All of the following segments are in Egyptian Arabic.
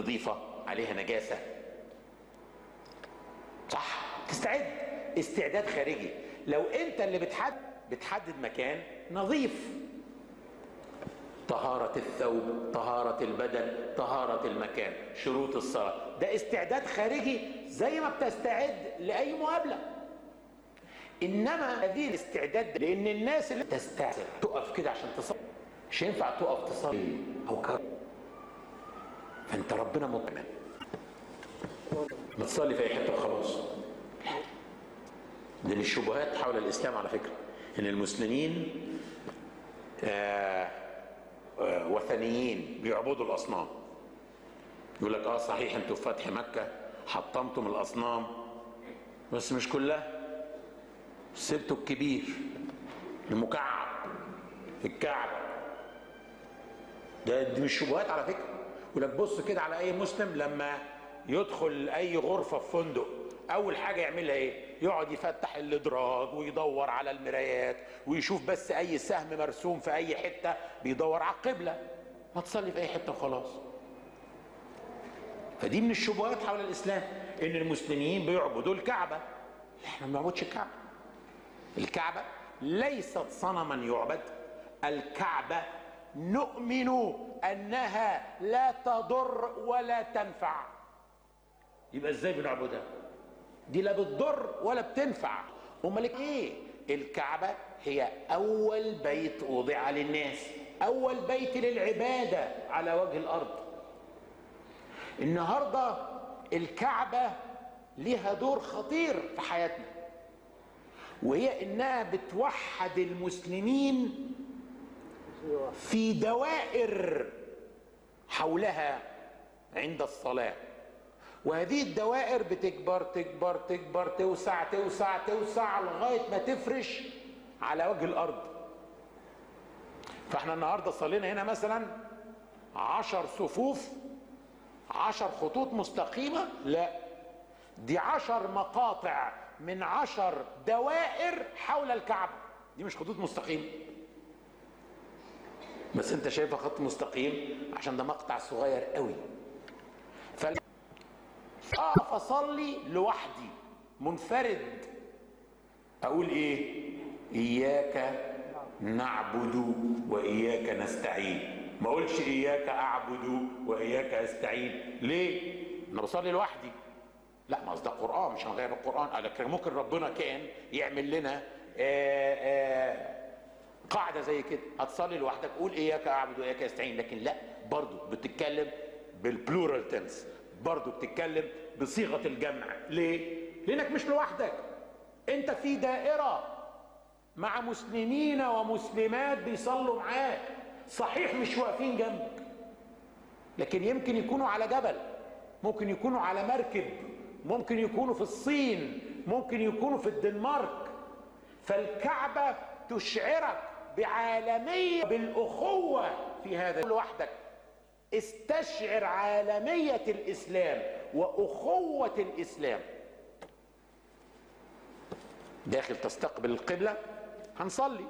نظيفه عليها نجاسه صح تستعد استعداد خارجي لو انت اللي بتحدد بتحدد مكان نظيف طهارة الثوب طهارة البدن طهارة المكان شروط الصلاة ده استعداد خارجي زي ما بتستعد لأي مقابلة إنما هذه الاستعداد لأن الناس اللي تستعد تقف كده عشان تصلي مش ينفع تقف تصلي أو كر فأنت ربنا مطمئن ما تصلي في أي حتة وخلاص من الشبهات حول الإسلام على فكرة إن المسلمين آه آه وثنيين بيعبدوا الأصنام يقول لك اه صحيح انتوا في فتح مكة حطمتم الأصنام بس مش كلها سبتوا الكبير المكعب الكعب ده دي مش شبهات على فكرة يقول لك بص كده على أي مسلم لما يدخل أي غرفة في فندق اول حاجه يعملها ايه يقعد يفتح الادراج ويدور على المرايات ويشوف بس اي سهم مرسوم في اي حته بيدور على القبله ما تصلي في اي حته وخلاص فدي من الشبهات حول الاسلام ان المسلمين بيعبدوا الكعبه احنا ما بنعبدش الكعبه الكعبه ليست صنما يعبد الكعبه نؤمن انها لا تضر ولا تنفع يبقى ازاي بنعبدها دي لا بتضر ولا بتنفع امال ايه الكعبه هي اول بيت وضع للناس اول بيت للعباده على وجه الارض النهارده الكعبه لها دور خطير في حياتنا وهي انها بتوحد المسلمين في دوائر حولها عند الصلاه وهذه الدوائر بتكبر تكبر تكبر توسع توسع توسع لغايه ما تفرش على وجه الارض فاحنا النهارده صلينا هنا مثلا عشر صفوف عشر خطوط مستقيمه لا دي عشر مقاطع من عشر دوائر حول الكعبه دي مش خطوط مستقيمه بس انت شايفها خط مستقيم عشان ده مقطع صغير قوي فال... اقف اصلي لوحدي منفرد اقول ايه اياك نعبد واياك نستعين ما اقولش اياك اعبد واياك استعين ليه انا بصلي لوحدي لا ما ده قران مش هنغير القران قال لك ممكن ربنا كان يعمل لنا آآ آآ قاعده زي كده هتصلي لوحدك قول اياك اعبد واياك استعين لكن لا برضه بتتكلم بالبلورال تنس برضه بتتكلم بصيغه الجمع ليه لانك مش لوحدك انت في دائره مع مسلمين ومسلمات بيصلوا معاك صحيح مش واقفين جنبك لكن يمكن يكونوا على جبل ممكن يكونوا على مركب ممكن يكونوا في الصين ممكن يكونوا في الدنمارك فالكعبه تشعرك بعالميه بالاخوه في هذا لوحدك استشعر عالميه الاسلام واخوه الاسلام داخل تستقبل القبله هنصلي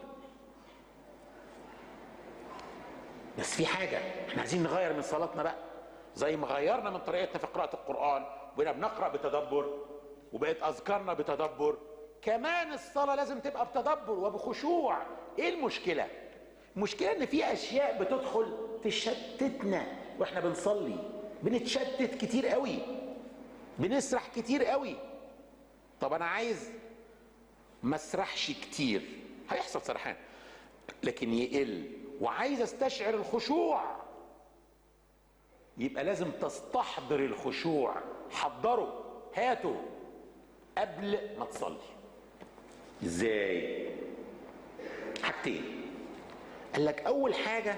بس في حاجه احنا عايزين نغير من صلاتنا بقى زي ما غيرنا من طريقتنا في قراءه القران وبقينا بنقرا بتدبر وبقت اذكارنا بتدبر كمان الصلاه لازم تبقى بتدبر وبخشوع ايه المشكله المشكله ان في اشياء بتدخل تشتتنا واحنا بنصلي بنتشتت كتير قوي بنسرح كتير قوي طب انا عايز ما اسرحش كتير هيحصل سرحان لكن يقل وعايز استشعر الخشوع يبقى لازم تستحضر الخشوع حضره هاته قبل ما تصلي ازاي حاجتين قال لك اول حاجه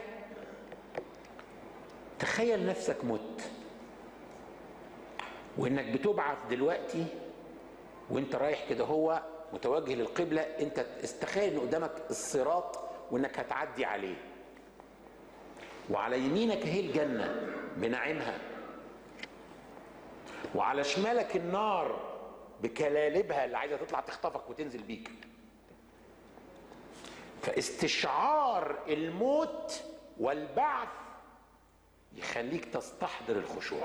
تخيل نفسك مت وانك بتبعث دلوقتي وانت رايح كده هو متوجه للقبله انت استخيل ان قدامك الصراط وانك هتعدي عليه وعلى يمينك هي الجنه بنعيمها وعلى شمالك النار بكلالبها اللي عايزه تطلع تخطفك وتنزل بيك فاستشعار الموت والبعث يخليك تستحضر الخشوع